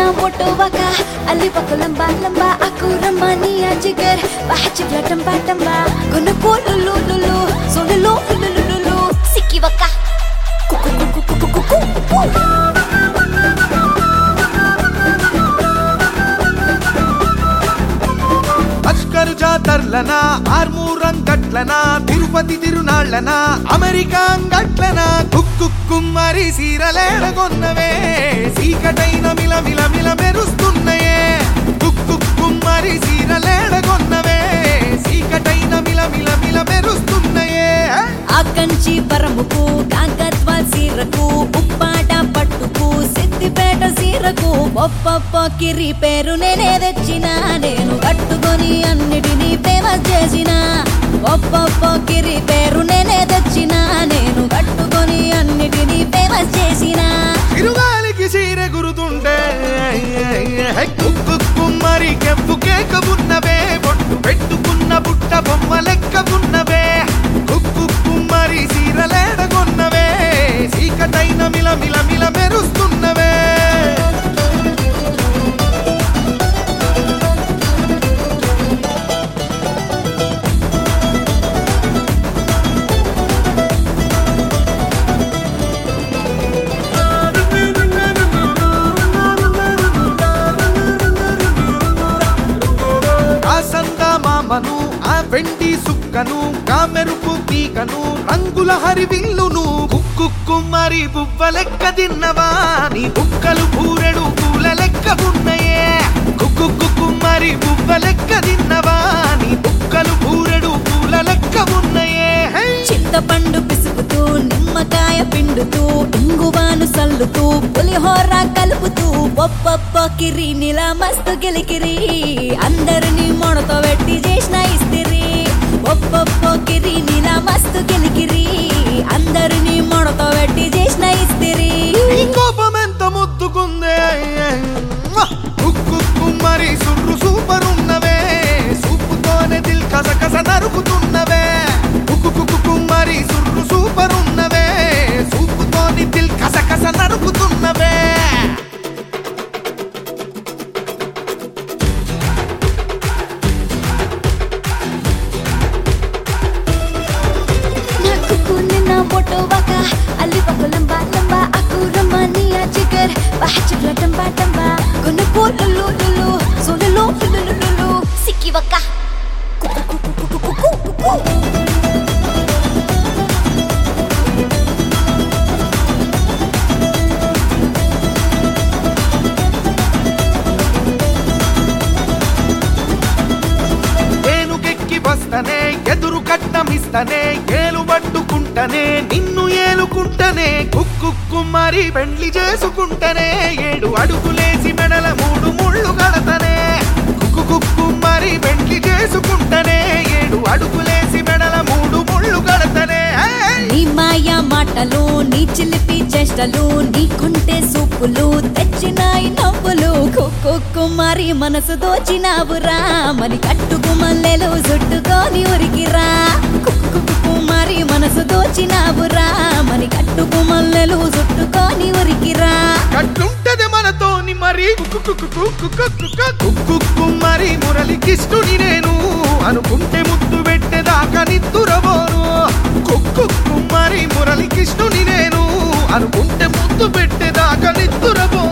na moto waka Ali bako lamba lamba Aku ramani a jigar Bahachik la tamba tamba Gonna go lulu lulu So lulu lulu lulu Siki waka Kuku kuku kuku kuku kuku అస్కరు జాతర్లనా ఆర్మూరం గట్లనా తిరుపతి తిరునాళ్ళనా America గట్లనా కుక్కు కుమ్మరి సీరలేడగొన్నవే సీకటైన మిల మిల మిల మెరుస్తున్నయే కుక్కు కుమ్మరి సీరలేడగొన్నవే సీకటైన మిల మిల మిల మెరుస్తున్నయే ఆకంచి పరముకు కాకత్వాల్ సీరకు ఉప్పాట పట్టుకు సిద్దిపేట సీరకు ఒప్పొప్ప కిరి పేరు నేనే తెచ్చిన నేను కట్టుకొని అన్నిటినీ ఫేమస్ చేసిన ఒప్పొప్ప కిరి పేరు నేనే తెచ్చిన నేను కట్టుకొని అన్నిటినీ ఫేమస్ చేసిన తిరుగాలికి సీర గురుతుంటే కుక్కు కుమ్మరి కెప్పు కేక ఉన్నవే బొట్టు పెట్టుకున్న బుట్ట బొమ్మ లెక్క ఉన్నవే కుక్కు కుమ్మరి సీరలేడగొన్నవే సీకటైన మిల మిల మిల మెరుస్తున్నవే ఆ సందమామను ఆ వెండి సుక్కను కామెరుపు తీగను రంగుల హరివిల్లును కుక్కు కుమ్మరి బువ్వ లెక్క తిన్నవా నీ బుక్కలు పూరెడు పూల లెక్క ఉన్నయే కుక్కు కుమ్మరి బువ్వ లెక్క తిన్నవా నీ బుక్కలు పూరెడు పూల లెక్క ఉన్నయే హై! చింతపండు పిసుకుతూ నిమ్మకాయ పిండుతూ ఇంగువాను సల్లుతూ పులిహోర కలుపుతూ ఒప్పొప్ప కిరి నిలా మస్తు గిలికిరి అందరినీ మొడతో పెట్టి చేసిన ఇస్తిరి ఒప్పొప్ప కిరి నిలా మస్తు గిలికిరి అందరినీ మొడతో పెట్టి చేసిన ఇస్తిరి నీ కోపం ఎంత ముద్దుకుందే కుక్కు కుమ్మరి సుర్రు సూపర్ ఉన్నవే సూపుతోనే దిల్ కస కస నరుకుతున్నవే కుక్కు కుక్కు కుమ్మరి సుర్రు సూపర్ ఉన్నవే సూపుతోని దిల్ కస కస నరుకుతున్నవే Nakuku nina moto waka Ali bako lamba lamba Aku ramani a jigar Bahachik la tamba tamba Gonna go lulu lulu So lulu lulu lulu Siki waka Kuku kuku kuku kuku kuku ఏనుగెక్కి వస్తనే ఎదురు కట్టమిస్తనే ఏలు పట్టుకుంటనే నిన్ను ఏలుకుంటనే కుక్కు కుమ్మరి పెండ్లి చేసుకుంటనే ఏడు అడుగులేసి మెడల మూడు ముళ్ళు కడతనే కుక్కు కుక్కు మరి పెండ్లి చేసుకుంటనే ఏడు అడుగులేసి మెడల మూడు ముళ్ళు కడతనే ఏయ్! నీ మాయా మాటలు నీ చిలిపి చేష్టలు నీ కొంటే సూపులు తెచ్చినాయి నవ్వులు కుక్కు కుమారి మనసు దోచినావురా మరి కట్టుకు మల్లెలు చుట్టుకొని ఉరికిరా కుక్కు కుమారి మనసు దోచినావురా మరి కట్టుకు మల్లెలు చుట్టుకొని ఉరికిరా కట్లుంటది మనతోని మరి కుక్కు కుక్కు కుక్కు కుక్కు కుక్కు కుమ్మరి మురళికిష్టుని నేను అనుకుంటే ముద్దు పెట్టేదాకా నిద్దురబోను కుక్కు కుమ్మరి మురళికిష్టుని నేను అనుకుంటే ముద్దు పెట్టేదాకా నిద్దురబోను